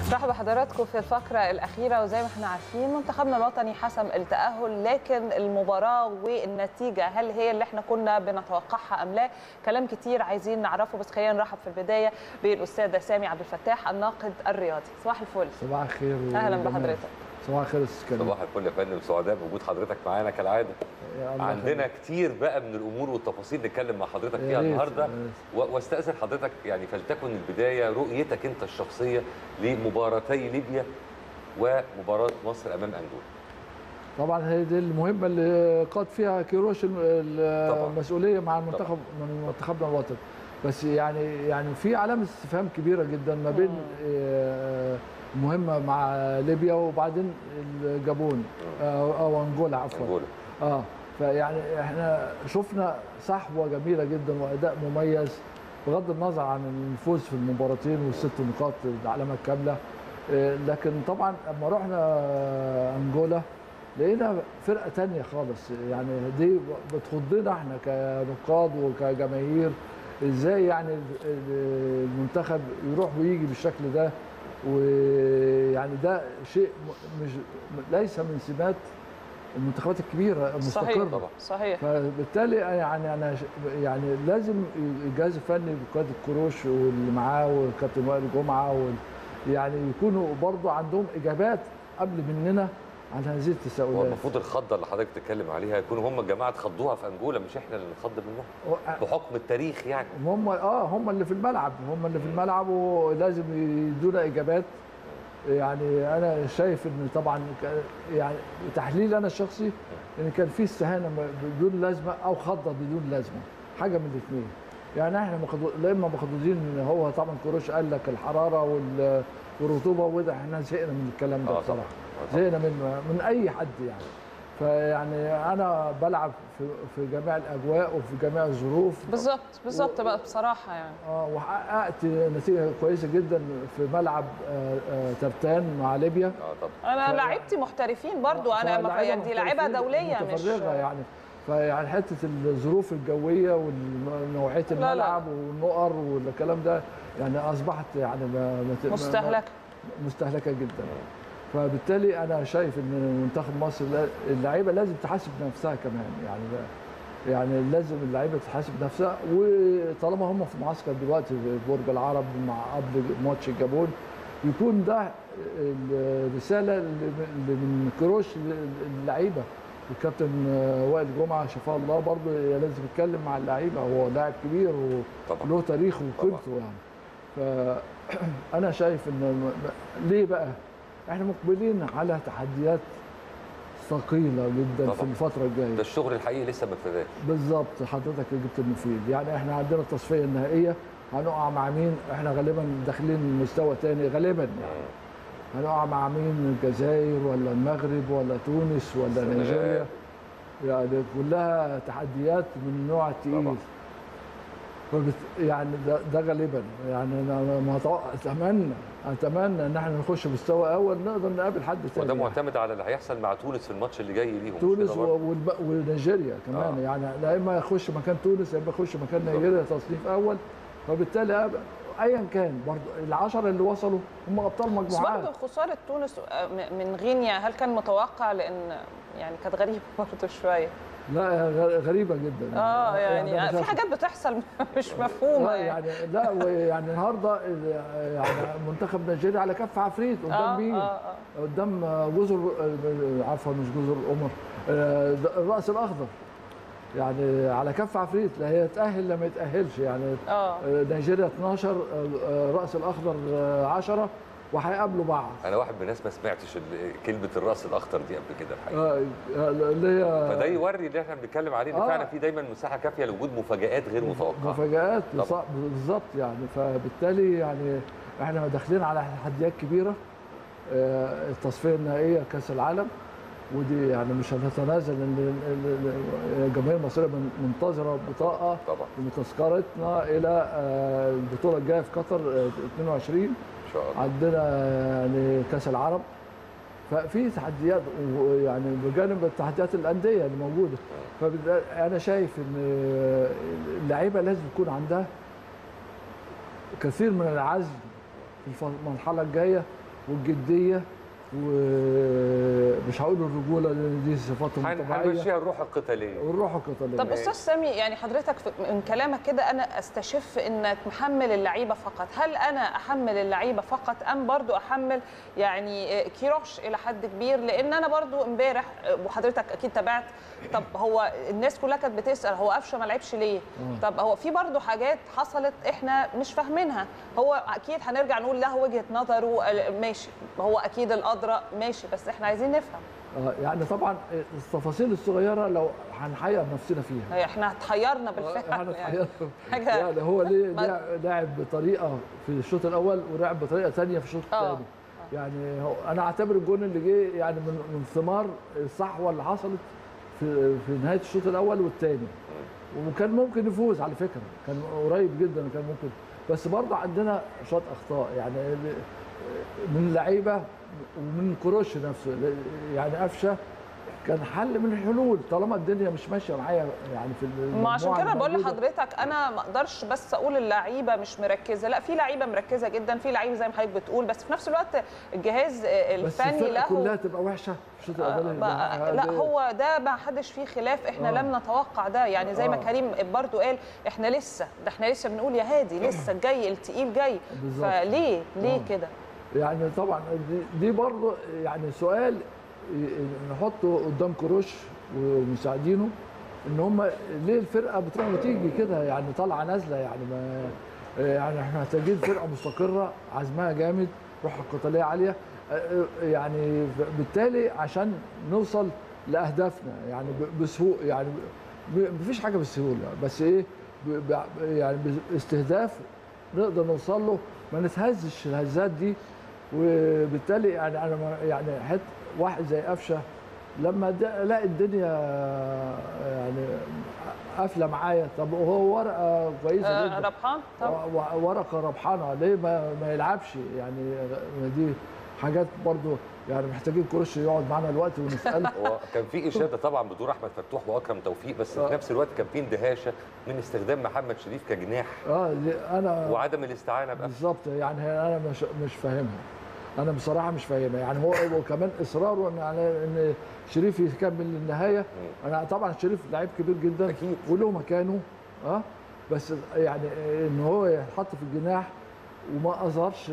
مرحبا بحضراتكم في الفقرة الأخيرة وزي ما احنا عارفين منتخبنا الوطني حسم التأهل لكن المباراة والنتيجة هل هي اللي احنا كنا بنتوقعها أم لا؟ كلام كتير عايزين نعرفه بس خلينا نرحب في البداية بالأستاذ سامي عبد الفتاح الناقد الرياضي صباح الفل صباح الخير أهلا وجمال. بحضرتك صباح الخير يا استاذ كريم صباح الفل يا فندم سعداء بوجود حضرتك معانا كالعاده يا الله عندنا يخليك. كتير بقى من الامور والتفاصيل نتكلم مع حضرتك يا فيها ريت، النهارده يا ريت. و- واستاذن حضرتك يعني فلتكن البدايه رؤيتك انت الشخصيه لمباراتي ليبيا ومباراه مصر امام انجولا طبعا هي دي المهمه اللي قاد فيها كيروش الم- طبعاً. المسؤوليه مع المنتخب من منتخبنا الوطني بس يعني يعني في علامه استفهام كبيره جدا ما بين آه، المهمه مع ليبيا وبعدين الجابون آه، او انجولا عفوا انجولا اه فيعني احنا شفنا صحوه جميله جدا واداء مميز بغض النظر عن الفوز في المباراتين والست نقاط العلامه الكامله آه، لكن طبعا لما رحنا آه، انجولا لقينا فرقه تانية خالص يعني دي بتخضنا احنا كنقاد وكجماهير ازاي يعني ال- ال- المنتخب يروح ويجي بالشكل ده ويعني ده شيء م- مش ليس من سمات المنتخبات الكبيره صحيح المستقره طبعا. صحيح فبالتالي يعني انا ش- يعني لازم الجهاز الفني بقياده الكروش واللي معاه والكابتن وائل جمعه وال يعني يكونوا برضو عندهم اجابات قبل مننا عن هذه هو التساؤلات المفروض الخضه اللي حضرتك بتتكلم عليها يكونوا هم الجماعه اتخضوها في انجولا مش احنا اللي نتخض منهم بحكم التاريخ يعني هم اه هم اللي في الملعب هم اللي في الملعب ولازم يدونا اجابات يعني انا شايف ان طبعا ك- يعني تحليل انا الشخصي ان كان في استهانه م- بدون لازمه او خضه بدون لازمه حاجه من الاثنين يعني احنا مخضو... لا اما مخضوضين ان هو طبعا كروش قال لك الحراره وال... والرطوبه وده احنا زهقنا من الكلام ده آه بصراحه طبعاً. زهقنا من من اي حد يعني فيعني انا بلعب في في جميع الاجواء وفي جميع الظروف بالظبط بالظبط بقى بصراحة يعني اه وحققت نتيجه كويسه جدا في ملعب آه، آه، ترتان مع ليبيا اه طبعا أنا ف- لعيبتي محترفين برضو أنا ما فلاعيبة دي لعيبة محترفين دولية مش متفرغه يعني فيعني حته الظروف الجويه ونوعيه لا، لا. الملعب والنقر والكلام ده يعني اصبحت يعني ما ما ت- ما- مستهلكة مستهلكه جدا فبالتالي انا شايف ان منتخب مصر لا- اللعيبه لازم تحاسب نفسها كمان يعني لا- يعني لازم اللعيبه تحاسب نفسها وطالما هم في معسكر دلوقتي في برج العرب مع قبل ماتش الجابون يكون ده الرساله اللي اللي من كروش للعيبه الكابتن وائل جمعه شفاه الله برضه لازم يتكلم مع اللعيبه هو لاعب كبير طبعا وله تاريخه وقيمته يعني فانا شايف ان م- ليه بقى احنا مقبلين على تحديات ثقيله جدا طبعاً. في الفتره الجايه ده الشغل الحقيقي لسه ما ابتداش بالظبط حضرتك جبت المفيد يعني احنا عندنا التصفيه النهائيه هنقع مع مين احنا غالبا داخلين مستوى تاني غالبا يعني هنقع مع مين الجزائر ولا المغرب ولا تونس ولا السنغال. نيجيريا يعني كلها تحديات من النوع التقيل طبعاً. فبت... يعني ده, ده غالبا يعني انا ما أتوقع- اتمنى اتمنى ان احنا نخش مستوى اول نقدر نقابل حد تاني وده يعني. معتمد على اللي هيحصل مع تونس في الماتش اللي جاي ليهم مش تونس كده و- برضه؟ والب... ونيجيريا كمان آه. يعني لا اما يخش مكان تونس يا اما يخش مكان بالظبط. نيجيريا تصنيف اول فبالتالي أب- ايا كان برضو العشرة اللي وصلوا هم ابطال بس مجموعات برضه خسارة تونس آه، م- من غينيا هل كان متوقع لأن يعني كانت غريبة برضه شوية لا غ- غريبه جدا اه يعني, أنا في شايف- حاجات بتحصل مش مفهومة لا يعني يعني لا ويعني النهارده ال- يعني منتخب نيجيريا على كف عفريت قدام اه مين؟ اه اه قدام جزر عفوا مش جزر القمر آه، ده الراس الاخضر يعني على كف عفريت لا هي تاهل لا ما يتاهلش يعني اه آه، نيجيريا 12 آه، راس الاخضر آه، 10 وهيقابلوا بعض انا واحد من الناس ما سمعتش ال- كلمه الراس الاخضر دي قبل كده الحقيقه آه، آه، اللي هي فده يوري اللي احنا بنتكلم عليه ان آه. فعلا في دايما مساحه كافيه لوجود مفاجات غير متوقعه مفاجآت طبعاً. صح- بالظبط يعني فبالتالي يعني احنا داخلين على تحديات كبيره آه، التصفيه النهائيه كاس العالم ودي يعني مش هنتنازل ان ال- ال- الجماهير المصريه من- منتظره بطاقه طبعا بتذكرتنا الى آه، البطوله الجايه في قطر آه، 22 ان شاء الله عندنا يعني كاس العرب ففي تحديات ويعني بجانب التحديات الانديه اللي موجوده فانا شايف ان اللعيبه لازم يكون عندها كثير من العزم في الف- المرحله الجايه والجديه ومش هقول الرجوله لان دي صفاتهم هن- الطبيعيه هنمشيها الروح القتاليه والروح القتاليه طب استاذ سامي يعني حضرتك في- من كلامك كده انا استشف انك محمل اللعيبه فقط هل انا احمل اللعيبه فقط ام برضو احمل يعني كيروش الى حد كبير لان انا برضو امبارح وحضرتك اكيد تابعت طب هو الناس كلها كانت بتسال هو قفشه ما لعبش ليه طب هو في برضو حاجات حصلت احنا مش فاهمينها هو اكيد هنرجع نقول له وجهه نظره ماشي هو اكيد الادرى ماشي بس احنا عايزين نفهم آه، يعني طبعا التفاصيل الصغيره لو هنحير نفسنا فيها احنا اتحيرنا آه، بالفعل يعني يعني. حاجة حاجة- يعني هو ليه ما- لع- لعب بطريقه في الشوط الاول ولعب بطريقه ثانيه في الشوط آه. الثاني يعني هو انا اعتبر الجون اللي جه يعني من من ثمار الصحوه اللي حصلت في في نهايه الشوط الاول والثاني وكان ممكن يفوز على فكره كان قريب جدا كان ممكن بس برضه عندنا شويه اخطاء يعني ال- من اللعيبه ومن كروش نفسه يعني قفشه كان حل من الحلول طالما الدنيا مش ماشيه معايا يعني في ما عشان المجموعة كده بقول الموجودة. لحضرتك انا ما اقدرش بس اقول اللعيبه مش مركزه لا في لعيبه مركزه جدا في لعيبه زي ما حضرتك بتقول بس في نفس الوقت الجهاز بس الفني الفرقه له كلها تبقى وحشه في الشوط آه، الاولاني ما- ده- لا ده- هو ده ما حدش فيه خلاف احنا آه. لم نتوقع ده يعني زي ما آه. كريم برضو قال احنا لسه ده احنا لسه بنقول يا هادي لسه الجاي التقيل جاي بالظبط. فليه ليه آه. كده يعني طبعا دي, دي برضه يعني سؤال ي- نحطه قدام كروش ومساعدينه ان هم ليه الفرقه بتروح وتيجي كده يعني طالعه نازله يعني ما يعني احنا محتاجين فرقه مستقره عزمها جامد روحها القتاليه عاليه يعني بالتالي عشان نوصل لاهدافنا يعني ب- بسهوله يعني ب- مفيش حاجه بالسهوله بس ايه ب- ب- يعني باستهداف نقدر نوصل له ما نتهزش الهزات دي وبالتالي يعني انا ما- يعني حت واحد زي قفشه لما د- الاقي الدنيا يعني قافله معايا طب وهو ورقه كويسه آه، جدا ربحان طب و- و- ورقه ربحانه ليه ما, ما يلعبش يعني دي حاجات برضو يعني محتاجين كروش يقعد معانا الوقت ونساله هو كان في اشاده طبعا بدور احمد فتوح واكرم توفيق بس في آه. نفس الوقت كان في اندهاشه من استخدام محمد شريف كجناح اه ليه- انا وعدم الاستعانه بقفشه بالظبط يعني انا مش مش فاهمها انا بصراحه مش فاهمها يعني هو هو كمان اصراره ان على ان شريف يكمل للنهايه انا طبعا شريف لعيب كبير جدا أكيد. وله مكانه اه بس يعني ان هو يتحط في الجناح وما اظهرش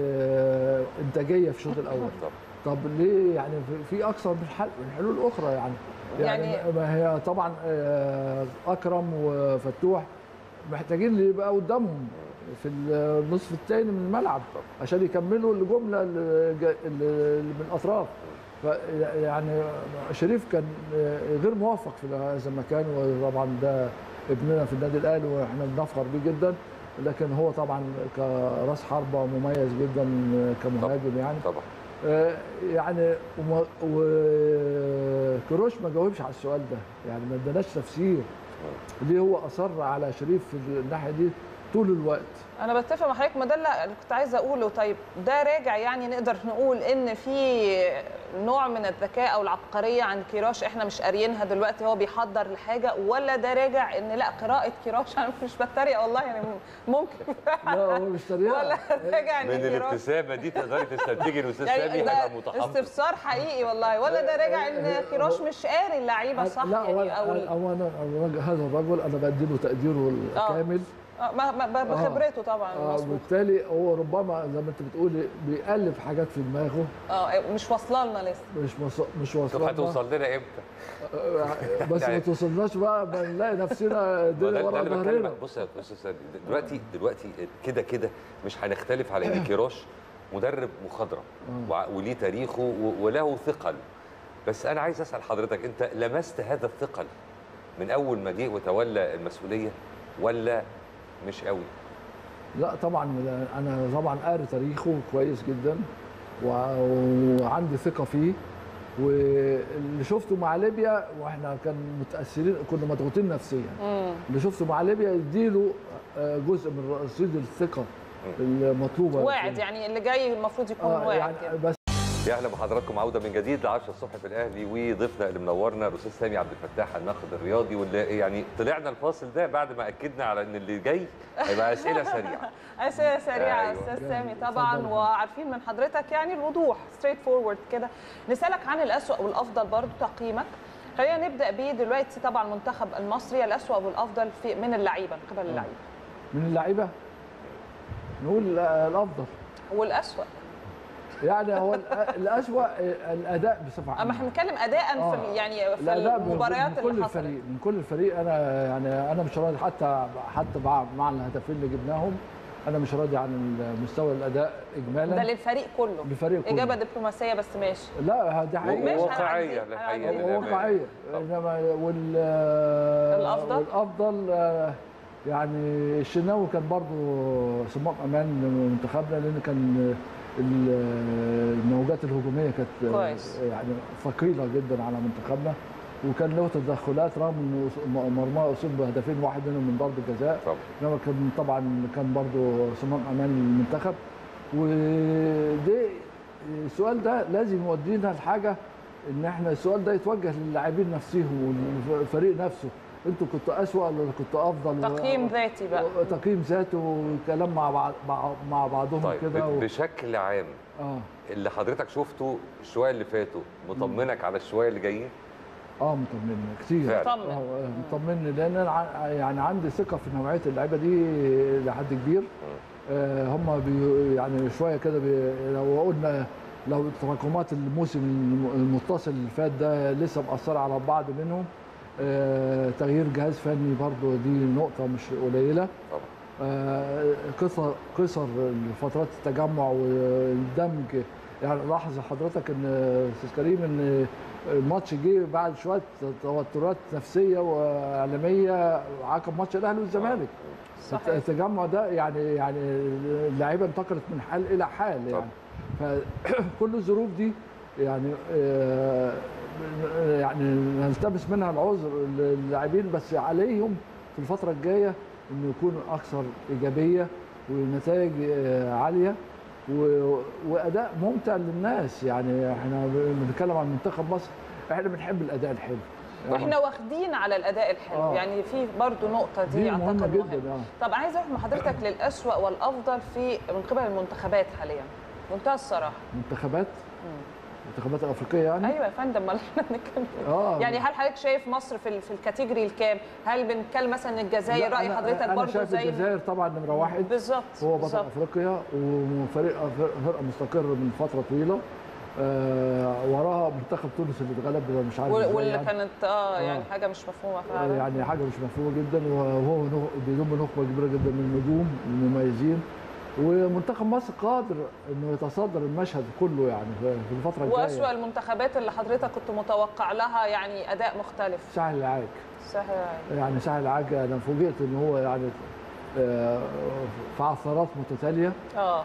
آه، انتاجيه في الشوط الاول طب طب ليه يعني في- في اكثر من حل من حلول اخرى يعني يعني, يعني- ما هي طبعا آه، اكرم وفتوح محتاجين اللي يبقى قدامهم في النصف الثاني من الملعب عشان يكملوا الجمله اللي جا- اللي من الاطراف ف- يعني شريف كان آه، غير موفق في هذا المكان وطبعا ده ابننا في النادي الاهلي واحنا بنفخر بيه جدا لكن هو طبعا كراس حربه مميز جدا كمهاجم يعني طبعا آه، يعني وما- وكروش ما جاوبش على السؤال ده يعني ما اداناش تفسير ليه هو اصر على شريف في الناحيه دي طول الوقت انا بتفق مع حضرتك ما ده اللي كنت عايزه اقوله طيب ده راجع يعني نقدر نقول ان في نوع من الذكاء او العبقريه عند كيروش احنا مش قاريينها دلوقتي هو بيحضر لحاجه ولا ده راجع ان لا قراءه كيروش انا مش بتريق والله يعني ممكن لا هو مش تريقه ولا راجع ان من كيروش الابتسامه دي تقدري تستنتجي الاستاذ يعني سامي ده هيبقى متحفظ استفسار حقيقي والله ولا ده راجع ان كيروش مش قاري اللعيبه صح لا هو يعني او ال- هو انا الراجل- هذا الرجل انا بدي له تقديره آه. الكامل آه، ما- ما- بخبرته طبعا آه مظبوط وبالتالي هو ربما زي ما انت بتقولي بيألف حاجات في دماغه اه مش واصله لنا لسه مش مص... مش طب واصله هتوصل لنا امتى؟ آه، بس ما يعني- توصلناش بقى بنلاقي نفسنا ما ده الدنيا ده ورا اللي بتكلم ظهرنا بص يا استاذ سامي دلوقتي دلوقتي كده كده مش هنختلف على ان كيروش مدرب مخضرم وع- وليه تاريخه و- وله ثقل بس انا عايز اسال حضرتك انت لمست هذا الثقل من اول ما جه وتولى المسؤوليه ولا مش قوي؟ لا طبعا انا طبعا قاري تاريخه كويس جدا و- وعندي ثقه فيه واللي شفته مع ليبيا واحنا كان متاثرين كنا مضغوطين نفسيا مم. اللي شفته مع ليبيا يديله آه، جزء من رصيد الثقه المطلوبه واعد يعني اللي جاي المفروض يكون آه واعد يعني كده بس يا اهلا بحضراتكم عوده من جديد ل 10 الصبح في الاهلي وضيفنا اللي منورنا الاستاذ سامي عبد الفتاح الناقد الرياضي واللي يعني طلعنا الفاصل ده بعد ما اكدنا على ان اللي جاي هيبقى اسئله سريعه اسئله سريعه أيوة. استاذ سامي طبعا اتفضل. وعارفين من حضرتك يعني الوضوح ستريت فورورد كده نسالك عن الاسوأ والافضل برضو تقييمك خلينا نبدا بيه دلوقتي طبعا المنتخب المصري الاسوأ والافضل في من اللعيبه من قبل اللعيبه من اللعيبه نقول آه، الافضل والاسوأ يعني هو الأ- الاسوأ آه، الاداء بصفه اما عامه احنا بنتكلم اداء في آه. ال- يعني في الاداء من- المباريات من كل اللي حصلت الفريق من كل الفريق انا يعني انا مش راضي حتى حتى مع مع الهدفين اللي جبناهم انا مش راضي عن مستوى الاداء ده اجمالا للفريق كله للفريق كله اجابه دبلوماسيه بس ماشي لا دي حقيقه ماشي، واقعيه هنعدي- الحقيقه هنعدي. للأمانة. واقعيه انما وال الأفضل؟ والافضل آه، يعني الشناوي كان برضو صمام امان منتخبنا لان كان ال- الموجات الهجوميه كانت كويس. يعني ثقيله جدا على منتخبنا وكان له تدخلات رغم انه مرماه اصيب بهدفين واحد منهم من ضربه جزاء طبعا انما كان طبعا كان برضو صمام امان المنتخب وده السؤال ده لازم يودينا لحاجه ان احنا السؤال ده يتوجه للاعبين نفسهم والفريق نفسه انتوا كنتوا اسوأ ولا كنتوا افضل تقييم ذاتي بقى تقييم ذاته وكلام مع بعض مع- مع بعضهم طيب كده ب- و... بشكل عام اه اللي حضرتك شفته الشويه اللي فاتوا مطمنك على الشويه اللي جايين اه مطمن كتير فعلا. طمن. اه مطمن لان انا ع- يعني عندي ثقه في نوعيه اللعيبه دي لحد كبير آه هم بي يعني شويه كده بي لو قلنا لو تراكمات الموسم الم- المتصل اللي فات ده لسه مأثرة على بعض منهم آه تغيير جهاز فني برضو دي نقطة مش قليلة طبعا آه، قصر قصر فترات التجمع والدمج يعني لاحظ حضرتك ان استاذ كريم ان الماتش جه بعد شويه توترات نفسيه واعلاميه عقب ماتش الاهلي والزمالك صحيح التجمع ده يعني يعني اللعيبه انتقلت من حال الى حال يعني فكل الظروف دي يعني آه، يعني نلتبس منها العذر للاعبين بس عليهم في الفتره الجايه انه يكونوا اكثر ايجابيه ونتائج آه، عاليه و- واداء ممتع للناس يعني احنا بنتكلم عن منتخب مصر احنا بنحب الاداء الحلو واحنا واخدين على الاداء الحلو آه. يعني في برضو نقطه دي, دي اعتقد مهمه مهمه جدا اه طب عايز اروح مع حضرتك للاسوأ والافضل في من قبل المنتخبات حاليا منتهى الصراحه منتخبات المنتخبات الافريقيه يعني ايوه يا فندم ما احنا بنتكلم اه يعني هل حضرتك شايف مصر في ال- في الكاتيجوري الكام؟ هل بنتكلم مثلا الجزائر لا، راي أنا- حضرتك انا برضو شايف زي الجزائر طبعا نمره واحد بالظبط هو بطل بالظبط. افريقيا وفريق فرقه مستقر من فتره طويله آه وراها منتخب تونس اللي اتغلب ده مش عارف وال- إزاي واللي يعني. كانت اه يعني آه. حاجه مش مفهومه آه، فعلا يعني حاجه مش مفهومه جدا وهو نخ- بيضم نخبه كبيره جدا من النجوم المميزين ومنتخب مصر قادر انه يتصدر المشهد كله يعني في في الفتره الجايه واسوأ المنتخبات اللي حضرتك كنت متوقع لها يعني اداء مختلف سهل العاج صحيح يعني سهل العاج انا فوجئت ان هو يعني آه، في عثرات متتاليه اه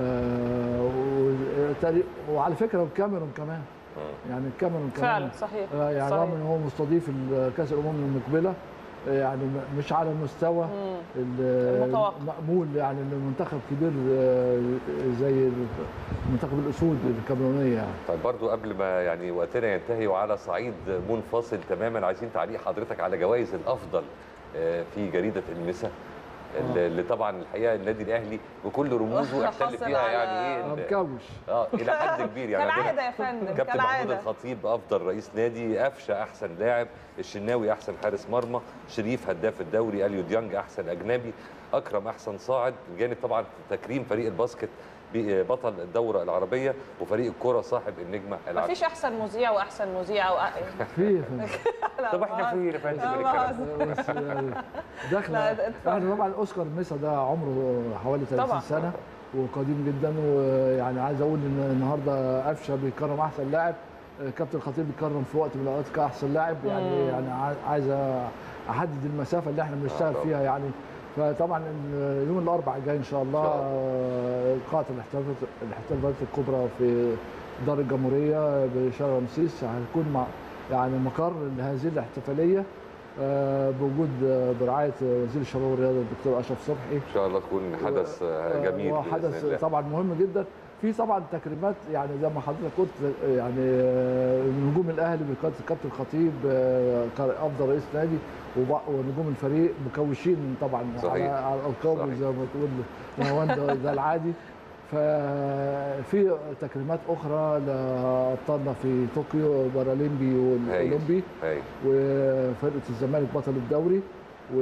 آه، وتاري- وعلى فكره والكاميرون كمان يعني الكاميرون كمان فعلا صحيح آه، يعني صحيح. رغم ان هو مستضيف كاس الامم المقبله آه، يعني م- مش على المستوى مم. ال- المتوقع. المأمول يعني إن منتخب كبير آه، زي منتخب الاسود الكاميرونيه يعني طيب برضو قبل ما يعني وقتنا ينتهي وعلى صعيد منفصل تماما عايزين تعليق حضرتك على جوائز الافضل آه، في جريده المسا اللي اللي طبعا الحقيقه النادي الاهلي بكل رموزه احتل حصل فيها على- يعني آه، ايه مكوش اه الى حد كبير يعني عندنا كالعاده يا فندم كابتن محمود كالعاده الخطيب افضل رئيس نادي قفشه احسن لاعب الشناوي احسن حارس مرمى شريف هداف الدوري اليو ديانج احسن اجنبي اكرم احسن صاعد بجانب طبعا تكريم فريق الباسكت بطل الدوره العربيه وفريق الكره صاحب النجمه العربيه مفيش احسن مذيع واحسن مذيع وأ... في لا، طب احنا بهزر. فين يا فندم لا، من الكلام ده؟ بهزر. بس يعني داخله لا، اتفضل. يعني طبعا اوسكار ميسا ده عمره حوالي 30 طبعا. سنه وقديم جدا ويعني عايز اقول ان النهارده قفشه بيكرم احسن لاعب آه، كابتن الخطيب بيكرم في وقت من الاوقات كاحسن لاعب يعني مم. يعني عاي- عايز احدد المسافه اللي احنا بنشتغل طبعا. فيها يعني فطبعا ال- يوم الاربعاء الجاي ان شاء الله إن شاء الله. آه، قاعه الاحتفالات الاحتفالات الكبرى في دار الجمهوريه بشارع رمسيس هيكون مع يعني مقر لهذه الاحتفاليه آه، بوجود آه، برعايه وزير الشباب والرياضه الدكتور اشرف صبحي ان شاء الله تكون حدث آه، جميل بإذن وحدث الله. طبعا مهم جدا في طبعا تكريمات يعني زي ما حضرتك قلت يعني آه، نجوم الاهلي بقياده الكابتن الخطيب آه، افضل رئيس نادي وب- ونجوم الفريق مكوشين طبعا صحيح. على على الالقاب صحيح. زي ما تقول نهاوند ده العادي ففي تكريمات اخرى لابطالنا في طوكيو بارالمبي والاولمبي هاي وفرقه الزمالك بطل الدوري و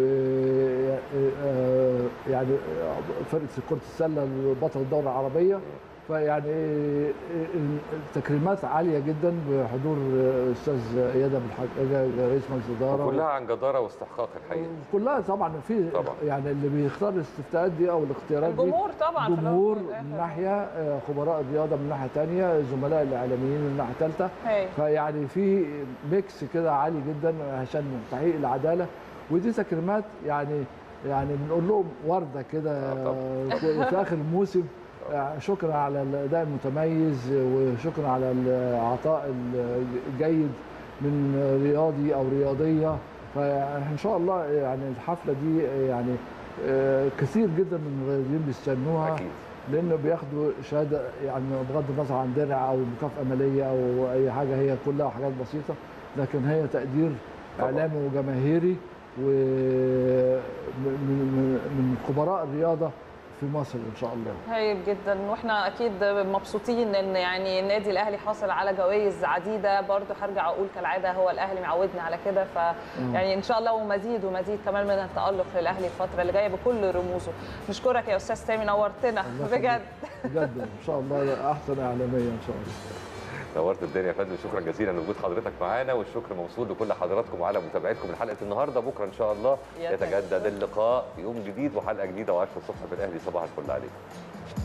آه، يعني فرقه كره السله بطل الدوره العربيه فيعني التكريمات عاليه جدا بحضور استاذ اياد ابو الحاج رئيس مجلس الاداره كلها عن جداره واستحقاق الحقيقه كلها طبعا في طبعا. يعني اللي بيختار الاستفتاءات دي او الاختيارات دي الجمهور طبعا في الأول جمهور وفي الآخر. من ناحيه آه، خبراء الرياضه من ناحيه ثانيه زملاء الاعلاميين من ناحيه ثالثه هاي. فيعني في ميكس كده عالي جدا عشان تحقيق العداله ودي تكريمات يعني يعني بنقول لهم ورده كده آه في اخر الموسم آه، شكرا على الاداء المتميز وشكرا على العطاء الجيد من رياضي او رياضيه فان شاء الله يعني الحفله دي يعني آه، كثير جدا من الرياضيين بيستنوها اكيد لانه بياخدوا شهاده يعني بغض النظر عن درع او مكافاه ماليه او اي حاجه هي كلها حاجات بسيطه لكن هي تقدير طبعاً. اعلامي وجماهيري ومن من من خبراء الرياضه في مصر ان شاء الله هايل جدا واحنا اكيد مبسوطين ان يعني النادي الاهلي حاصل على جوائز عديده برضو هرجع اقول كالعاده هو الاهلي معودنا على كده ف يعني ان شاء الله ومزيد ومزيد كمان من التالق للاهلي الفتره اللي جايه بكل رموزه نشكرك يا استاذ سامي نورتنا الله بجد يخليك. بجد ان شاء الله احسن اعلاميه ان شاء الله نورت الدنيا يا فندم شكرا جزيلا لوجود حضرتك معانا والشكر موصول لكل حضراتكم على متابعتكم لحلقه النهارده بكره ان شاء الله يا يتجدد اللقاء في يوم جديد وحلقه جديده و10 الصبح في الاهلي صباح الفل عليكم